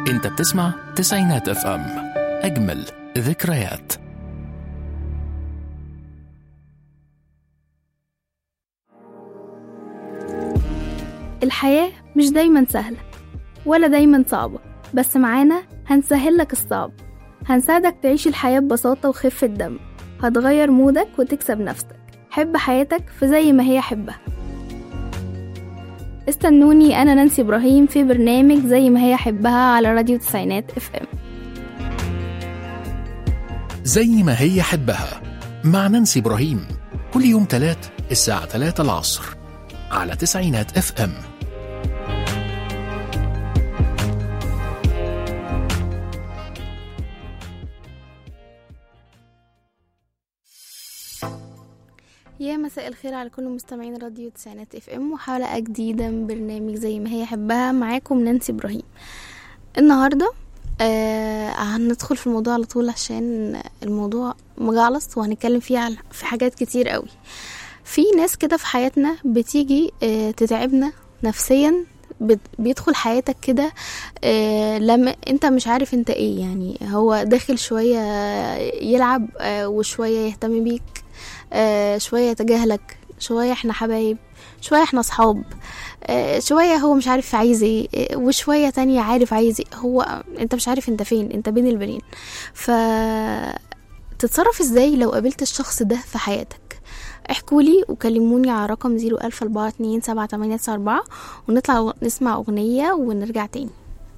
انت بتسمع تسعينات اف ام اجمل ذكريات الحياة مش دايما سهلة ولا دايما صعبة بس معانا هنسهل لك الصعب هنساعدك تعيش الحياة ببساطة وخفة دم هتغير مودك وتكسب نفسك حب حياتك في زي ما هي حبها استنوني أنا نانسي إبراهيم في برنامج زي ما هي حبها على راديو تسعينات اف ام زي ما هي حبها مع نانسي إبراهيم كل يوم تلات الساعة 3 العصر على تسعينات اف ام يا مساء الخير على كل مستمعين راديو تسعينات اف ام وحلقة جديدة من برنامج زي ما هي حبها معاكم نانسي ابراهيم النهاردة آه هندخل في الموضوع على طول عشان الموضوع مجعلص وهنتكلم فيه على في حاجات كتير قوي في ناس كده في حياتنا بتيجي آه تتعبنا نفسيا بت- بيدخل حياتك كده آه لما انت مش عارف انت ايه يعني هو داخل شوية يلعب آه وشوية يهتم بيك آه شوية يتجاهلك شوية احنا حبايب شوية احنا صحاب آه شوية هو مش عارف عايز ايه آه، وشوية تانية عارف عايز ايه هو انت مش عارف انت فين انت بين البنين ف تتصرف ازاي لو قابلت الشخص ده في حياتك احكولي وكلموني على رقم زيرو ألف أربعة اتنين سبعة تمانية تسعة أربعة ونطلع نسمع أغنية ونرجع تاني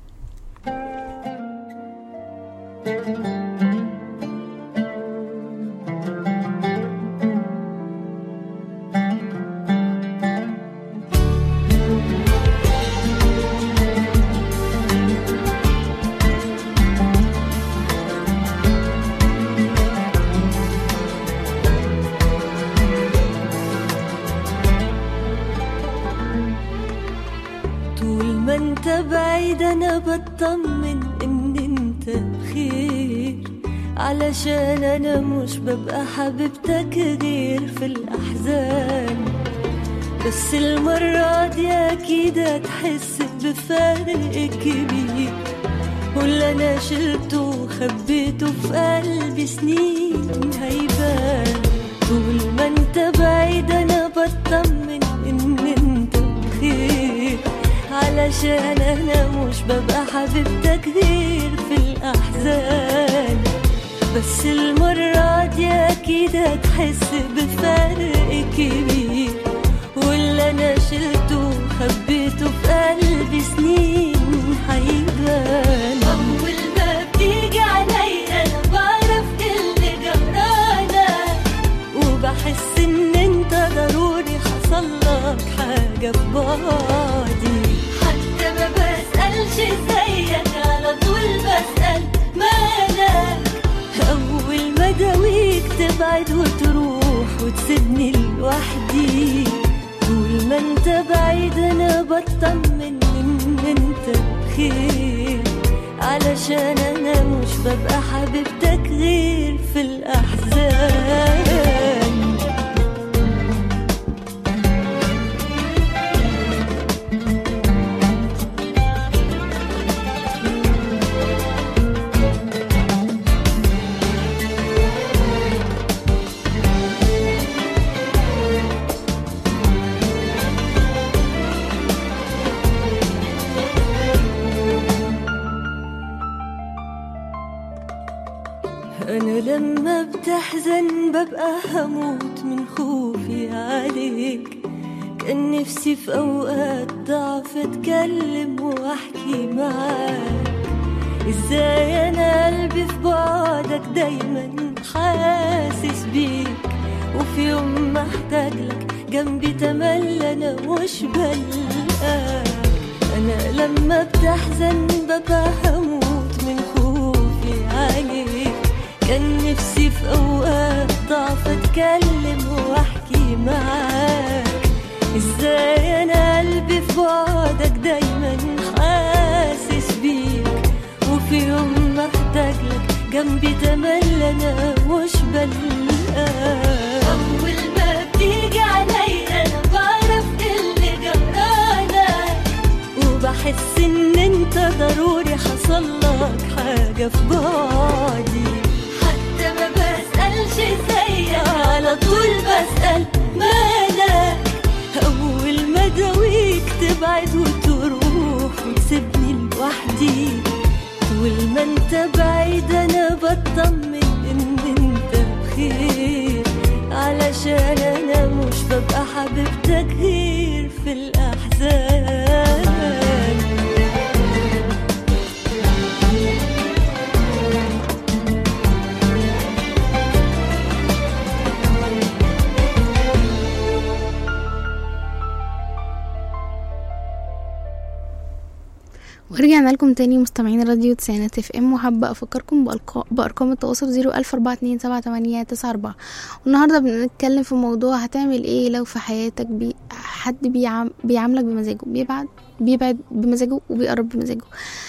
طول ما انت بعيد انا بطمن ان انت بخير علشان انا مش ببقى حبيبتك غير في الاحزان بس المرة دي اكيد هتحس بفرق كبير واللي انا شلته وخبيته في قلبي سنين هيبان طول ما انت بعيد انا بطمن ان انت بخير علشان انا مش ببقى حبيبتك غير في الاحزان بس المرة دي اكيد هتحس بفرق كبير واللي انا شلته وخبيته في قلبي سنين هيبان اول ما بتيجي عليا انا بعرف اللي جرانا وبحس ان انت ضروري حصل لك حاجة في بعدي حتى ما بسألش زيك على طول بسأل مالك أول ما داويك تبعد وتروح وتسيبني لوحدي طول ما انت بعيد انا بطمن ان انت بخير علشان انا مش ببقى حبيبتك غير في الاحزان أنا لما بتحزن ببقى هموت من خوفي عليك كان نفسي في أوقات ضعف أتكلم وأحكي معاك إزاي أنا قلبي في بعدك دايما حاسس بيك وفي يوم محتاج لك جنبي تملى أنا مش بلقاك أنا لما بتحزن ببقى هموت من خوفي عليك كان نفسي في أوقات ضعف أتكلم وأحكي معاك إزاي أنا قلبي في بعدك دايما حاسس بيك وفي يوم محتاج لك جنبي تملى أنا مش بلقاك أول ما بتيجي عليا أنا بعرف اللي جرالك وبحس إن أنت ضروري حصل يحصل لك حاجة في بعدي حتى ما بسألش زيك على طول بسأل مالك أول ما داويك تبعد وتروح وتسيبني لوحدي طول ما انت بعيد انا بطمن ان انت بخير علشان انا مش ببقى حبيبتك غير في الاحزان ورجعنا لكم تاني مستمعين راديو تسعينات اف ام وحابة افكركم بألقا- بارقام التواصل زيرو الف اربعة اتنين سبعة تمانية تسعة اربعة والنهاردة بنتكلم في موضوع هتعمل ايه لو في حياتك بي حد بيعم بيعاملك بمزاجه بيبعد بيبعد بمزاجه وبيقرب بمزاجه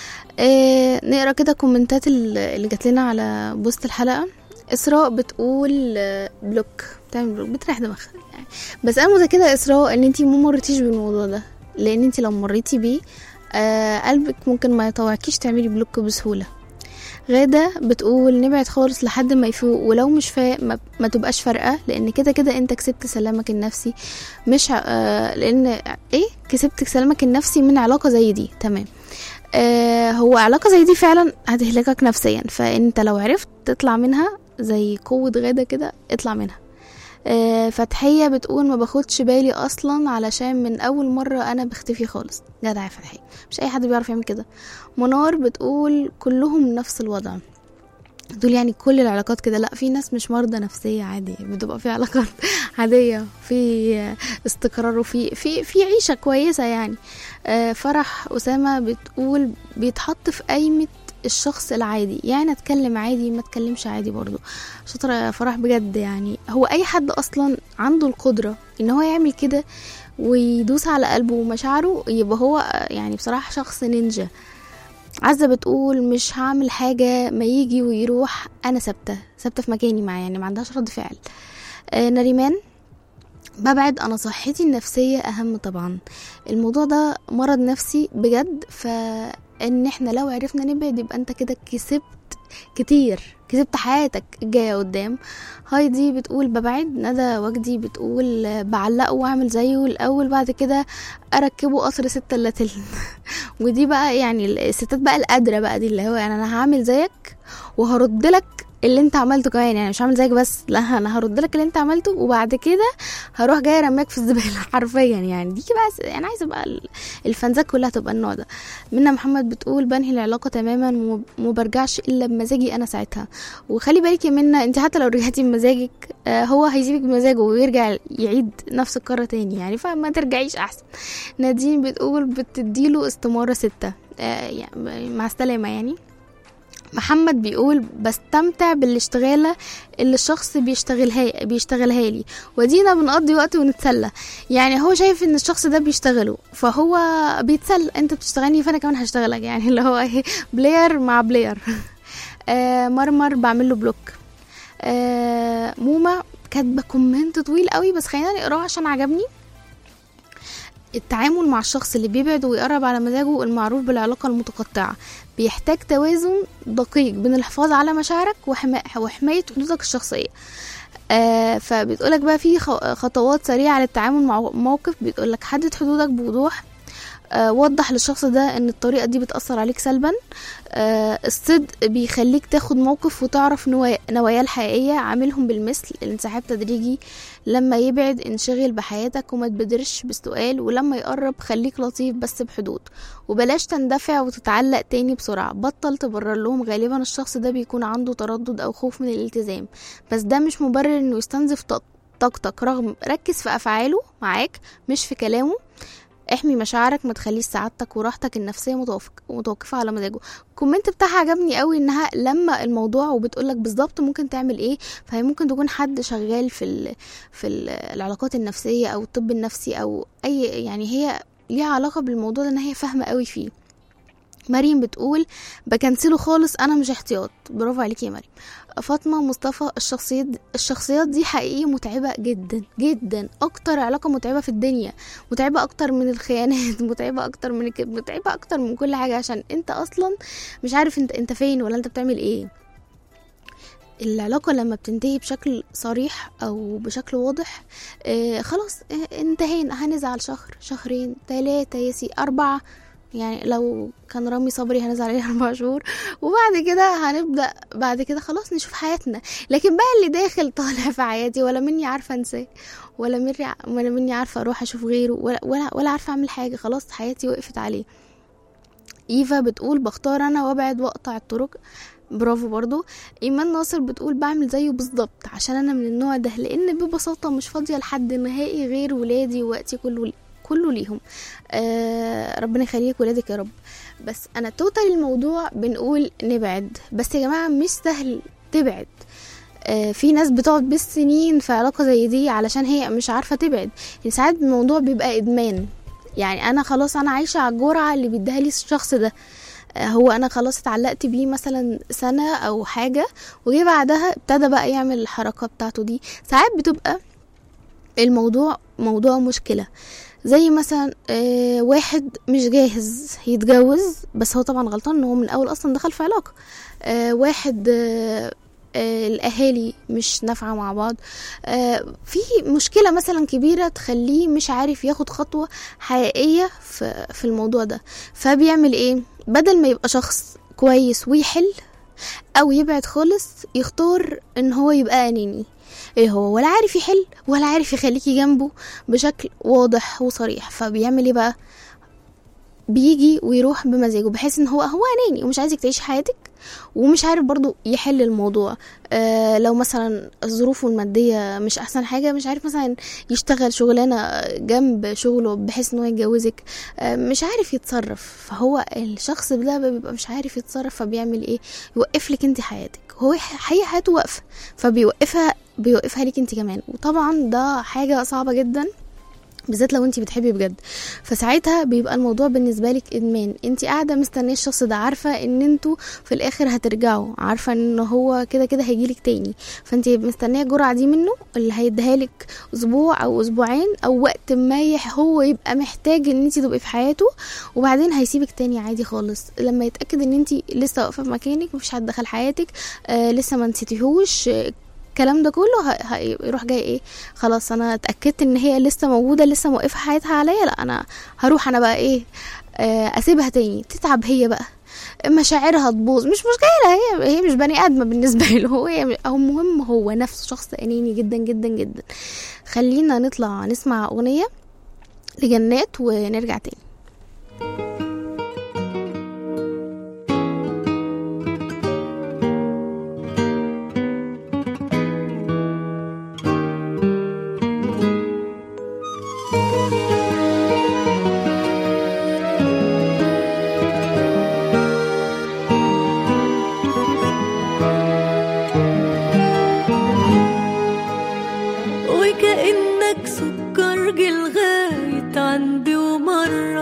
آه نقرا كده كومنتات ال- اللي جات لنا على بوست الحلقة اسراء بتقول آه، بلوك بتعمل بلوك بتريح دماغها يعني بس انا متاكده يا اسراء ان انتي ما مرتيش بالموضوع ده لان انتي لو مريتي بيه آه قلبك ممكن ما يطوعكيش تعملي بلوك بسهولة غادة بتقول نبعد خالص لحد ما يفوق ولو مش فاق ما, ما تبقاش فارقة لأن كده كده أنت كسبت سلامك النفسي مش ع- آه لأن إيه كسبت سلامك النفسي من علاقة زي دي تمام آه هو علاقة زي دي فعلا هتهلكك نفسيا فأنت لو عرفت تطلع منها زي قوة غادة كده اطلع منها آه، فتحية بتقول ما باخدش بالي اصلا علشان من اول مرة انا بختفي خالص جدع يا فتحية مش اي حد بيعرف يعمل كده منار بتقول كلهم نفس الوضع دول يعني كل العلاقات كده لا في ناس مش مرضى نفسية عادي بتبقى في علاقات عادية في استقرار وفي في في عيشة كويسة يعني آه، فرح أسامة بتقول بيتحط في قايمة الشخص العادي يعني اتكلم عادي ما اتكلمش عادي برضو شاطرة يا فرح بجد يعني هو اي حد اصلا عنده القدرة ان هو يعمل كده ويدوس على قلبه ومشاعره يبقى هو يعني بصراحة شخص نينجا عزة بتقول مش هعمل حاجة ما يجي ويروح انا ثابتة ثابتة في مكاني معاه يعني ما عندهاش رد فعل آه نريمان ببعد انا صحتي النفسية اهم طبعا الموضوع ده مرض نفسي بجد فان احنا لو عرفنا نبعد يبقى انت كده كسبت كتير كسبت حياتك الجاية قدام هايدي بتقول ببعد ندى وجدي بتقول آه، بعلقه واعمل زيه الاول بعد كده اركبه قصر ستة الا تلت ودي بقى يعني الستات بقى القادرة بقى دي اللي هو يعني انا هعمل زيك وهرد لك اللي انت عملته كمان يعني مش هعمل زيك بس لا انا هرد لك اللي انت عملته وبعد كده هروح جاي رماك في الزباله حرفيا يعني دي بقى س- انا عايزه بقى ال- الفانزات كلها تبقى النوع ده منا محمد بتقول بنهي العلاقه تماما وما- وما برجعش الا بمزاجي انا ساعتها وخلي بالك يا منا انت حتى لو رجعتي بمزاجك آه، هو هيسيبك بمزاجه ويرجع يعيد نفس الكره تاني يعني فما ترجعيش احسن نادين بتقول بتديله استماره ستة آه، يعني مع السلامه يعني محمد بيقول بستمتع بالاشتغالة اللي الشخص بيشتغلها بيشتغلها لي ودينا بنقضي وقت ونتسلى يعني هو شايف ان الشخص ده بيشتغله فهو بيتسلى انت بتشتغلني فانا كمان هشتغلك يعني اللي هو ايه بلاير مع بلاير آه مرمر بعمل له بلوك آه موما كاتبه كومنت طويل قوي بس خلينا نقراه عشان عجبني التعامل مع الشخص اللي بيبعد ويقرب على مزاجه المعروف بالعلاقة المتقطعة بيحتاج توازن دقيق بين الحفاظ على مشاعرك وحما- وحماية حدودك الشخصية آه فبتقولك بقى في خ- خطوات سريعة للتعامل مع موقف بتقولك حدد حدودك بوضوح آه وضح للشخص ده ان الطريقة دي بتأثر عليك سلبا آه الصدق بيخليك تاخد موقف وتعرف نوايا- نواياه الحقيقية عاملهم بالمثل الانسحاب تدريجي لما يبعد انشغل بحياتك وما تبادرش بالسؤال ولما يقرب خليك لطيف بس بحدود وبلاش تندفع وتتعلق تاني بسرعة بطل تبرر لهم غالبا الشخص ده بيكون عنده تردد أو خوف من الالتزام بس ده مش مبرر انه يستنزف طاق- طاقتك رغم ركز في أفعاله معاك مش في كلامه احمي مشاعرك ما تخليش سعادتك وراحتك النفسيه متوافق متوقفه على مزاجه الكومنت بتاعها عجبني قوي انها لما الموضوع وبتقولك بالظبط ممكن تعمل ايه فهي ممكن تكون حد شغال في ال في ال العلاقات النفسيه او الطب النفسي او اي يعني هي ليها علاقه بالموضوع ده ان هي فاهمه قوي فيه مريم بتقول بكنسله خالص انا مش احتياط برافو عليكي يا مريم فاطمه مصطفى الشخصيات الشخصيات دي حقيقي متعبه جدا جدا اكتر علاقه متعبه في الدنيا متعبه اكتر من الخيانات متعبه اكتر من الكذب متعبه اكتر من كل حاجه عشان انت اصلا مش عارف انت انت فين ولا انت بتعمل ايه العلاقة لما بتنتهي بشكل صريح أو بشكل واضح آه خلاص آه انتهينا هنزعل شهر شهرين تلاتة يسي أربعة يعني لو كان رامي صبري هنزعل عليه أربع شهور وبعد كده هنبدأ بعد كده خلاص نشوف حياتنا لكن بقى اللي داخل طالع في حياتي ولا مني عارفة انساه ولا مني ولا مني عارفة أروح أشوف غيره ولا ولا, ولا عارفة أعمل حاجة خلاص حياتي وقفت عليه إيفا بتقول بختار أنا وأبعد وأقطع الطرق برافو برضو ايمان ناصر بتقول بعمل زيه بالظبط عشان انا من النوع ده لان ببساطه مش فاضيه لحد نهائي غير ولادي ووقتي كله كله ليهم آه ربنا يخليك ولادك يا رب بس انا توتال الموضوع بنقول نبعد بس يا جماعه مش سهل تبعد آه في ناس بتقعد بالسنين في علاقه زي دي علشان هي مش عارفه تبعد يعني ساعات الموضوع بيبقى ادمان يعني انا خلاص انا عايشه على الجرعه اللي بيديها لي الشخص ده هو انا خلاص اتعلقت بيه مثلا سنة او حاجة وجي بعدها ابتدى بقى يعمل الحركة بتاعته دي ساعات بتبقى الموضوع موضوع مشكلة زي مثلا آه واحد مش جاهز يتجوز بس هو طبعا غلطان ان هو من الاول اصلا دخل في علاقة آه واحد آه آه الاهالي مش نافعه مع بعض آه في مشكله مثلا كبيره تخليه مش عارف ياخد خطوه حقيقيه في في الموضوع ده فبيعمل ايه بدل ما يبقى شخص كويس ويحل او يبعد خالص يختار ان هو يبقى اناني ايه هو ولا عارف يحل ولا عارف يخليكي جنبه بشكل واضح وصريح فبيعمل ايه بقى بيجي ويروح بمزاجه بحيث ان هو هو اناني ومش عايزك تعيش حياتك ومش عارف برضو يحل الموضوع آه لو مثلا ظروفه المادية مش أحسن حاجة مش عارف مثلا يشتغل شغلانة جنب شغله بحيث إنه يتجوزك آه مش عارف يتصرف فهو الشخص ده بيبقى مش عارف يتصرف فبيعمل إيه يوقف لك أنت حياتك هو حقيقة حياته واقفة فبيوقفها بيوقفها لك أنت كمان وطبعا ده حاجة صعبة جدا بالذات لو انت بتحبي بجد فساعتها بيبقى الموضوع بالنسبه لك ادمان انت قاعده مستنيه الشخص ده عارفه ان انتوا في الاخر هترجعوا عارفه ان هو كده كده هيجيلك تاني فانت مستنيه الجرعه دي منه اللي هيديها لك اسبوع او اسبوعين او وقت ما هو يبقى محتاج ان انت تبقي في حياته وبعدين هيسيبك تاني عادي خالص لما يتاكد ان انت لسه واقفه في مكانك مفيش حد دخل حياتك آه لسه ما نسيتيهوش الكلام ده كله هيروح جاي ايه خلاص انا اتاكدت ان هي لسه موجوده لسه موقفه حياتها عليا لا انا هروح انا بقى ايه آه اسيبها تاني تتعب هي بقى مشاعرها تبوظ مش مشكله هي هي مش بني ادمه بالنسبه له هو هو المهم هو نفسه شخص اناني جدا جدا جدا خلينا نطلع نسمع اغنيه لجنات ونرجع تاني وكأنك سكر جه لغاية عندي ومرة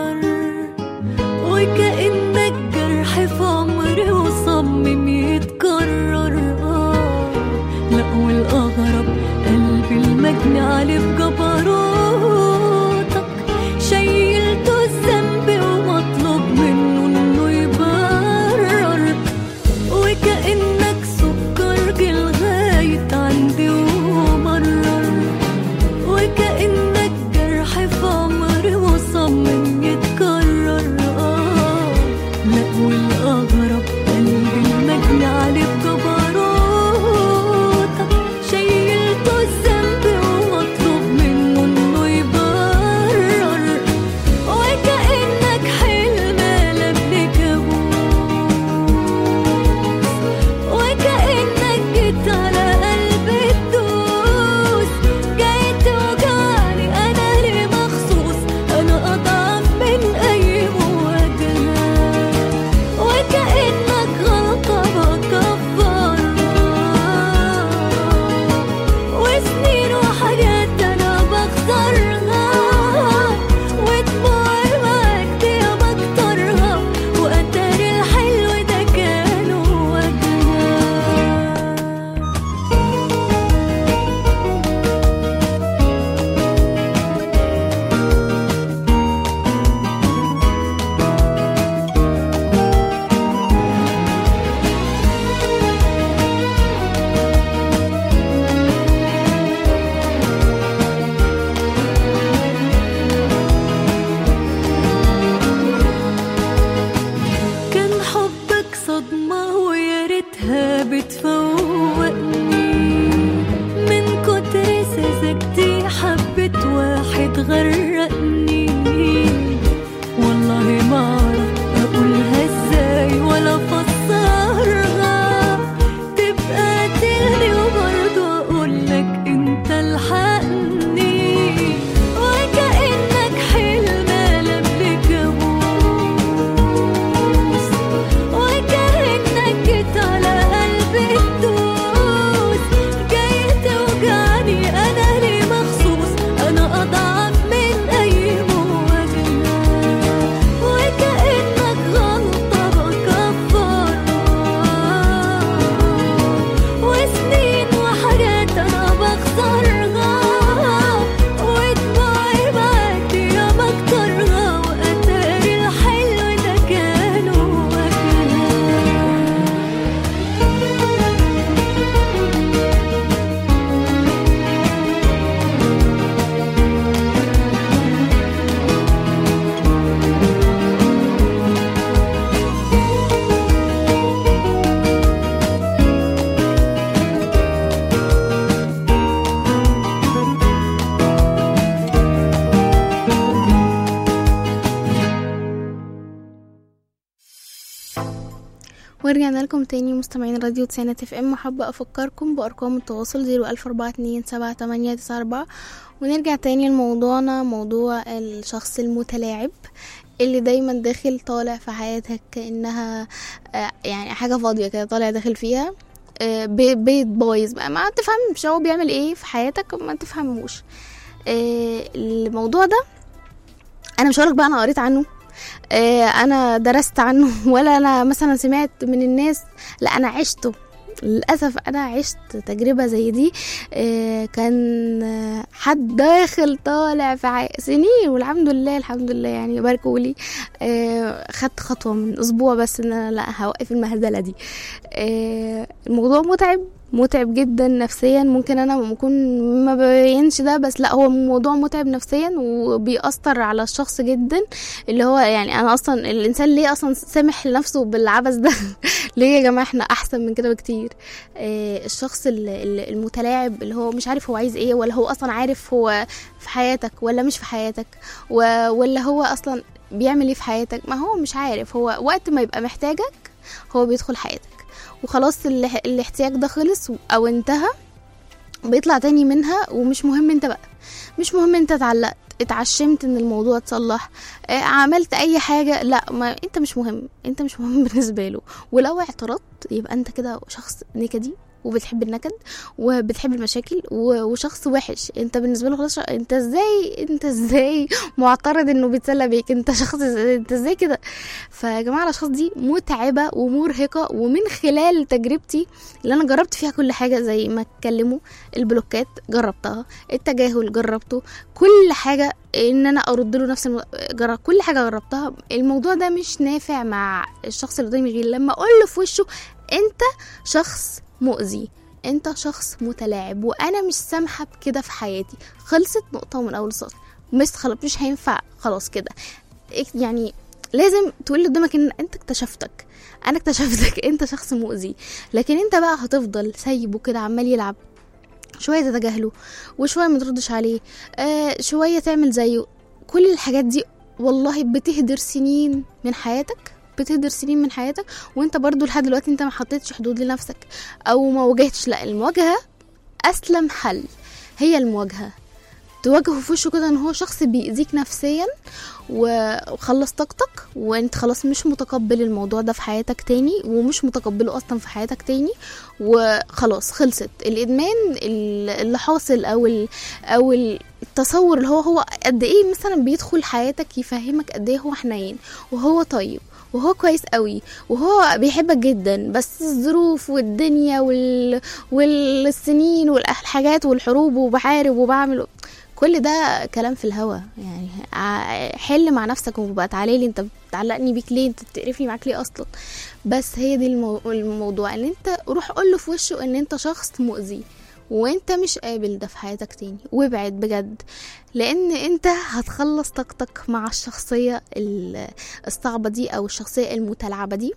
ورجعنا لكم تاني مستمعين راديو تسعينات اف ام حابة افكركم بارقام التواصل زيرو الف اربعة اتنين سبعة تمانية تسعة اربعة ونرجع تاني لموضوعنا موضوع الشخص المتلاعب اللي دايما داخل طالع في حياتك كانها آه، يعني حاجه فاضيه كده طالع داخل فيها آه، بي- بيت بايظ بقى ما تفهمش هو بيعمل ايه في حياتك ما تفهموش آه، الموضوع ده انا مش هقولك بقى انا قريت عنه آه، انا درست عنه ولا انا مثلا سمعت من الناس لا انا عشته للاسف انا عشت تجربه زي دي آه، كان آه، حد داخل طالع في عي- سنين والحمد لله الحمد لله يعني باركوا لي آه، خدت خطوه من اسبوع بس ان انا لا هوقف المهزله دي آه، الموضوع متعب متعب جدا نفسيا ممكن انا ممكن ما بينش ده بس لا هو موضوع متعب نفسيا وبيأثر على الشخص جدا اللي هو يعني انا اصلا الانسان ليه اصلا سامح لنفسه بالعبث ده ليه يا جماعه احنا احسن من كده بكتير آه الشخص ال- ال- المتلاعب اللي هو مش عارف هو عايز ايه ولا هو اصلا عارف هو في حياتك ولا مش في حياتك و- ولا هو اصلا بيعمل ايه في حياتك ما هو مش عارف هو وقت ما يبقى محتاجك هو بيدخل حياتك وخلاص ال- الاحتياج ده خلص او انتهى بيطلع تاني منها ومش مهم انت بقى مش مهم انت اتعلقت اتعشمت ان الموضوع اتصلح اه عملت اي حاجة لا ما انت مش مهم انت مش مهم بالنسبة له ولو اعترضت يبقى انت كده شخص نكدي وبتحب النكد وبتحب المشاكل و- وشخص وحش انت بالنسبه له خلاص ش- انت ازاي انت ازاي معترض انه بيتسلى بيك انت شخص ازاي- انت ازاي كده فيا جماعه الاشخاص دي متعبه ومرهقه ومن خلال تجربتي اللي انا جربت فيها كل حاجه زي ما اتكلموا البلوكات جربتها التجاهل جربته كل حاجه ان انا ارد له نفس الم... جرب كل حاجه جربتها الموضوع ده مش نافع مع الشخص اللي قدامي غير لما اقول له في وشه انت شخص مؤذي انت شخص متلاعب وانا مش سامحه بكده في حياتي خلصت نقطه من اول السطر مش خلاص مش هينفع خلاص كده اك- يعني لازم تقول قدامك ان انت اكتشفتك انا اكتشفتك انت شخص مؤذي لكن انت بقى هتفضل سايبه كده عمال يلعب شويه تتجاهله وشويه ما تردش عليه آه شويه تعمل زيه كل الحاجات دي والله بتهدر سنين من حياتك بتهدر سنين من حياتك وانت برضو لحد دلوقتي انت ما حطيتش حدود لنفسك او ما واجهتش لا المواجهه اسلم حل هي المواجهه تواجهه في وشه كده ان هو شخص بيأذيك نفسيا و- وخلص طاقتك وانت خلاص مش متقبل الموضوع ده في حياتك تاني ومش متقبله اصلا في حياتك تاني وخلاص خلصت الادمان ال- اللي حاصل او ال او التصور اللي هو هو قد ايه مثلا بيدخل حياتك يفهمك قد ايه هو حنين وهو طيب وهو كويس قوي وهو بيحبك جدا بس الظروف والدنيا وال... والسنين والحاجات والحروب وبحارب وبعمل كل ده كلام في الهوا يعني ع- حل مع نفسك وبقى تعالى لي انت بتعلقني بيك ليه انت بتقرفني معاك ليه اصلا بس هي دي المو... الموضوع ان انت روح قول له في وشه ان انت شخص مؤذي وانت مش قابل ده في حياتك تاني وابعد بجد لان انت هتخلص طاقتك مع الشخصية ال- الصعبة دي او الشخصية المتلاعبة دي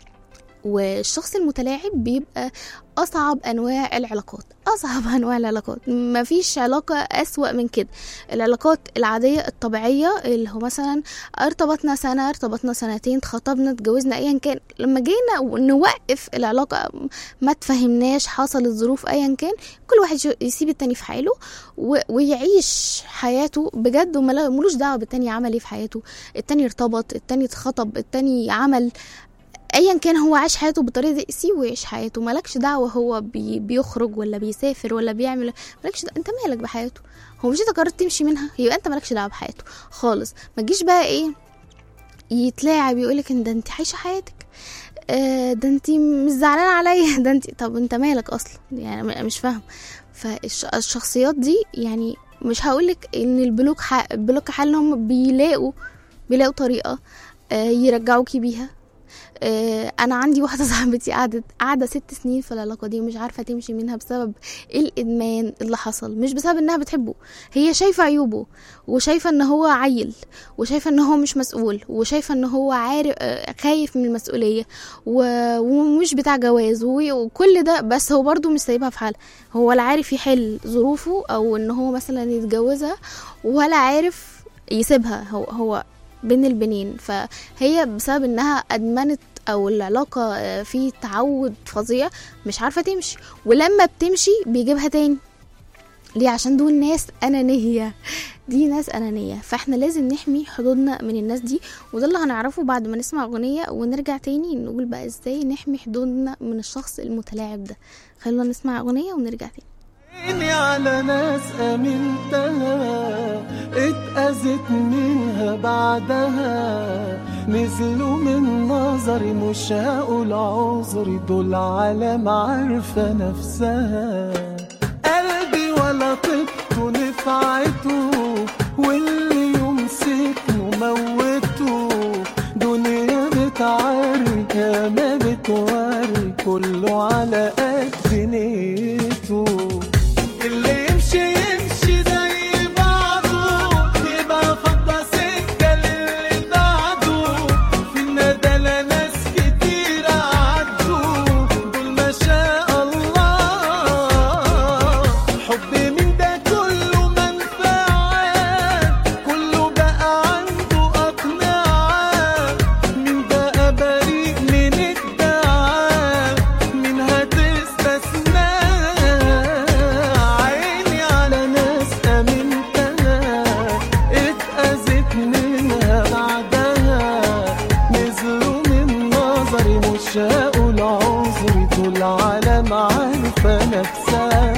والشخص المتلاعب بيبقى أصعب أنواع العلاقات أصعب أنواع العلاقات مفيش علاقة أسوأ من كده العلاقات العادية الطبيعية اللي هو مثلا ارتبطنا سنة ارتبطنا سنتين اتخطبنا اتجوزنا أيا كان لما جينا نوقف العلاقة ما تفهمناش حصلت ظروف أيا كان كل واحد يشو- يسيب التاني في حاله و- ويعيش حياته بجد وملا- ملوش دعوة بالتاني عمل ايه في حياته التاني ارتبط التاني اتخطب التاني عمل ايا كان هو عاش حياته بالطريقه دي سيبه يعيش حياته مالكش دعوه هو بي بيخرج ولا بيسافر ولا بيعمل مالكش دعوة. انت مالك بحياته هو مش انت قررت تمشي منها يبقى انت مالكش دعوه بحياته خالص ما تجيش بقى ايه يتلاعب يقولك ان ده انت عايشه حياتك آه ده انت مش زعلانه عليا ده انت طب انت مالك اصلا يعني م- مش فاهم فالشخصيات دي يعني مش هقولك ان البلوك ح... البلوك حل ان هم بيلاقوا بيلاقوا طريقه آه يرجعوكي بيها آه، انا عندي واحده صاحبتي قعدت قاعده ست سنين في العلاقه دي ومش عارفه تمشي منها بسبب الادمان اللي حصل مش بسبب انها بتحبه هي شايفه عيوبه وشايفه ان هو عيل وشايفه ان هو مش مسؤول وشايفه ان هو عارف آه، خايف من المسؤوليه و- ومش بتاع جواز و- وكل ده بس هو برضو مش سايبها في حالها هو ولا عارف يحل ظروفه او ان هو مثلا يتجوزها ولا عارف يسيبها هو هو بين البنين فهي بسبب انها ادمنت او العلاقه آه، في تعود فظيع مش عارفه تمشي ولما بتمشي بيجيبها تاني ليه عشان دول ناس انانيه دي ناس انانيه فاحنا لازم نحمي حدودنا من الناس دي وده اللي هنعرفه بعد ما نسمع اغنيه ونرجع تاني نقول بقى ازاي نحمي حدودنا من الشخص المتلاعب ده خلونا نسمع اغنيه ونرجع تاني عيني على ناس امنتها اتأذت منها بعدها نزلوا من نظري مش هقول عذري دول عالم عارفة نفسها قلبي ولا طبته نفعته واللي يمسكنه موته دنيا بتعري ما بتوري كله على قد نيته اللي يمشي يمشي زي بعضه يبقى فضى سكة للي بعده في الندى ناس كتير عدوا دول ما شاء الله حب من ده كله منفعة كله بقى عنده أقنعة من بقى بريء من الدعاء من هتستثنى عيني على ناس أمنتها اتأذت منها بعدها نزلوا من نظري مش هقول عذري دول عالم عارفة نفسها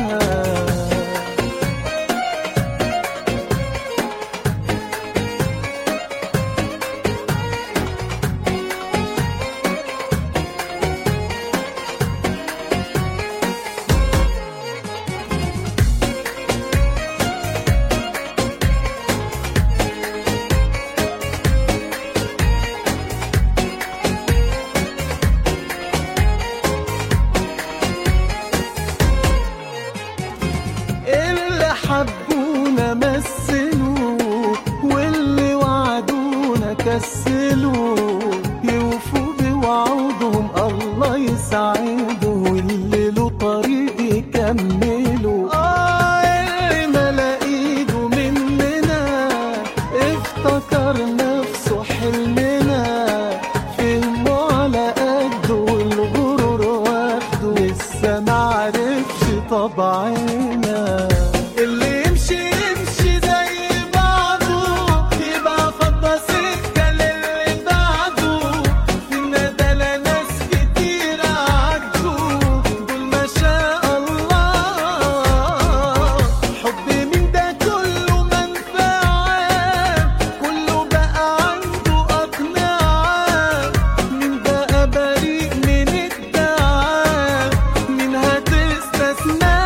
اللي حبونا مثلوا واللي وعدونا كسلوا يوفوا بوعودهم الله يسعده واللي له طريق يكملوا آه اللي ملا ايده مننا افتكر نفسه حلمنا فهمه على قده والغرور واخده لسه معرفش طبعنا اللي يمشي يمشي زي بعضه يبقى فضى سكة للي بعده في الندى ناس كتير عدوا دول ما شاء الله حب من ده كله منفعة كله بقى عنده أقنعة من بقى بريء من الدعاء من هتستثنى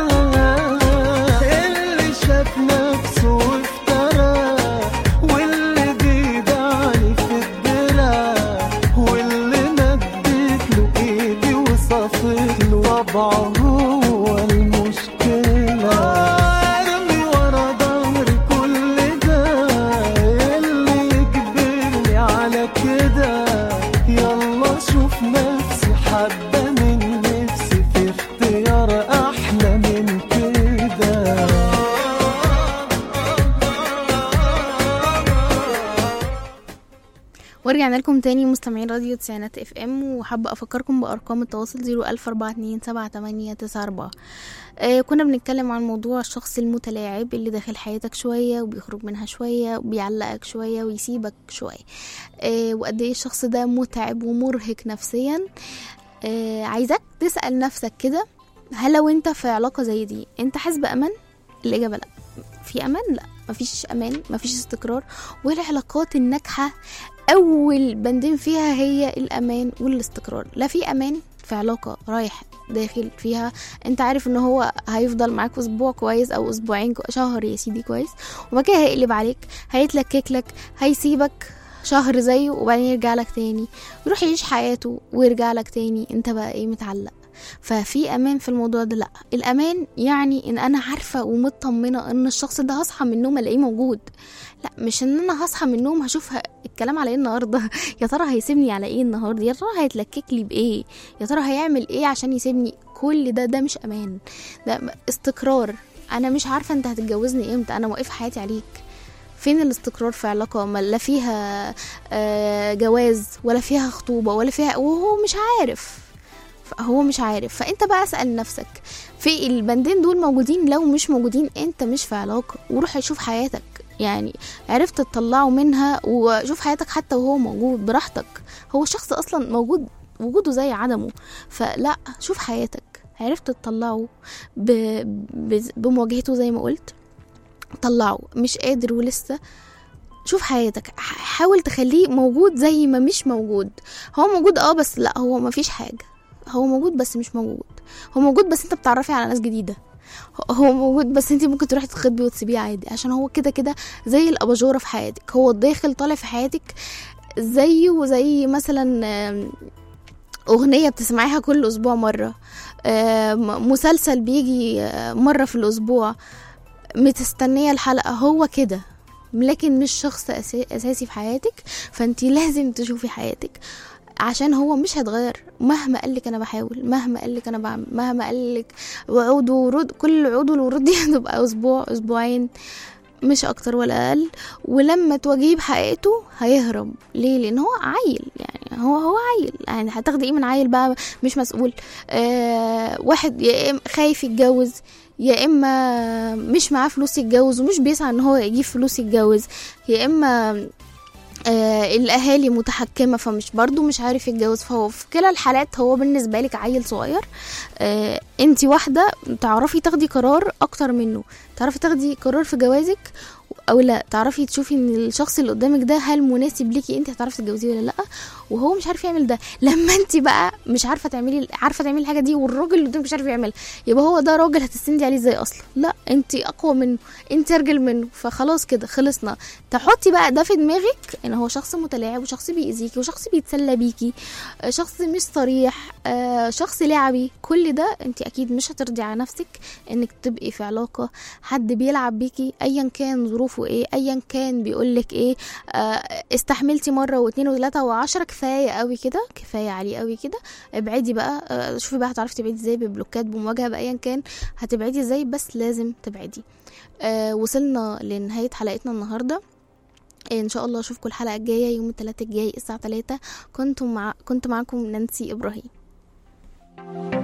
اللي شاف نفسه وافترى واللي بيدعني في الدرع واللي مديت له ايدي وصفت له طبعه هو المشكلة ارمي ورا ظهري كل ده اللي يجبرني على كده يلا شوف نفسي حبة من نفسي في اختيار احلى من كده ورجعنا لكم تاني مستمعين راديو تسعينات اف ام وحابة افكركم بارقام التواصل زيرو الف اربعة اتنين سبعة تمانية تسعة اربعة آه كنا بنتكلم عن موضوع الشخص المتلاعب اللي داخل حياتك شوية وبيخرج منها شوية وبيعلقك شوية ويسيبك شوية آه وقد ايه الشخص ده متعب ومرهق نفسيا آه عايزاك تسأل نفسك كده هل لو انت في علاقة زي دي انت حاسس بأمان الإجابة لا في أمان لا مفيش أمان مفيش استقرار والعلاقات الناجحة اول بندين فيها هي الامان والاستقرار لا في امان في علاقه رايح داخل فيها انت عارف ان هو هيفضل معاك اسبوع كويس او اسبوعين كو- شهر يا سيدي كويس وبعد كده هيقلب عليك هيتلكك لك هيسيبك شهر زيه وبعدين يرجع لك تاني يروح يعيش حياته ويرجع لك تاني انت بقى ايه متعلق ففي امان في الموضوع ده لا الامان يعني ان انا عارفه ومطمنه ان الشخص ده هصحى من النوم الاقيه موجود لا مش ان انا هصحى من النوم هشوف ه- الكلام على ايه النهارده يا ترى هيسيبني على ايه النهارده يا ترى هيتلكك لي بايه يا ترى هيعمل ايه عشان يسيبني كل ده ده مش امان ده استقرار انا مش عارفه انت هتتجوزني امتى انا موقف حياتي عليك فين الاستقرار في علاقة ما لا فيها آه، جواز ولا فيها خطوبة ولا فيها وهو مش عارف هو مش عارف فانت بقى اسأل نفسك في البندين دول موجودين لو مش موجودين انت مش في علاقة وروح شوف حياتك يعني عرفت تطلعه منها وشوف حياتك حتى وهو موجود براحتك هو الشخص اصلا موجود وجوده زي عدمه فلا شوف حياتك عرفت تطلعه ب... ب... بمواجهته زي ما قلت طلعه مش قادر ولسه شوف حياتك ح- حاول تخليه موجود زي ما مش موجود هو موجود اه بس لا هو ما فيش حاجة هو موجود بس مش موجود هو موجود بس انت بتعرفي على ناس جديدة هو موجود بس انت ممكن تروحي تخبي وتسيبيه عادي عشان هو كده كده زي الاباجوره في حياتك هو داخل طالع في حياتك زيه وزي مثلا آم، اغنيه بتسمعيها كل اسبوع مره آم، مسلسل بيجي آه، مره في الاسبوع متستنيه الحلقه هو كده لكن مش شخص أسا- اساسي في حياتك فانت لازم تشوفي حياتك عشان هو مش هيتغير مهما قالك انا بحاول مهما قالك انا بعمل مهما قالك وعود وورود كل العود والورود دي هتبقى اسبوع اسبوعين مش اكتر ولا اقل ولما تواجهيه بحقيقته هيهرب ليه لان هو عيل يعني هو هو عيل يعني هتاخدي ايه من عيل بقى مش مسؤول آه واحد يا اما خايف يتجوز يا اما مش معاه فلوس يتجوز ومش بيسعى ان هو يجيب فلوس يتجوز يا اما آه الاهالي متحكمه فمش برضو مش عارف يتجوز فهو في كلا الحالات هو بالنسبه لك عيل صغير آه انت واحده تعرفي تاخدي قرار اكتر منه تعرفي تاخدي قرار في جوازك او لا تعرفي تشوفي ان الشخص اللي قدامك ده هل مناسب ليكي انت هتعرفي تتجوزيه ولا لا وهو مش عارف يعمل ده لما انت بقى مش عارفه تعملي عارفه تعملي الحاجه دي والراجل اللي قدامك مش عارف يعملها يبقى هو ده راجل هتستندي عليه ازاي اصلا لا انت اقوى منه انت ارجل منه فخلاص كده خلصنا تحطي بقى ده في دماغك ان هو شخص متلاعب وشخص بيأذيكي وشخص بيتسلى بيكي آه، شخص مش صريح آه، شخص لعبي كل ده انت اكيد مش هترضي على نفسك انك تبقي في علاقه حد بيلعب بيكي ايا كان ظروفه ايه ايا كان بيقولك ايه آه، استحملتي مره واتنين وتلاته وعشرة كفايه قوي كده كفايه عليه قوي كده ابعدي بقى آه، شوفي بقى هتعرفي تبعدي ازاي ببلوكات بمواجهه بايا كان هتبعدي ازاي بس لازم تبعدي آه وصلنا لنهايه حلقتنا النهارده ان شاء الله اشوفكم الحلقه الجايه يوم الثلاثاء الجاي الساعه 3 كنتم مع كنت معاكم نانسي ابراهيم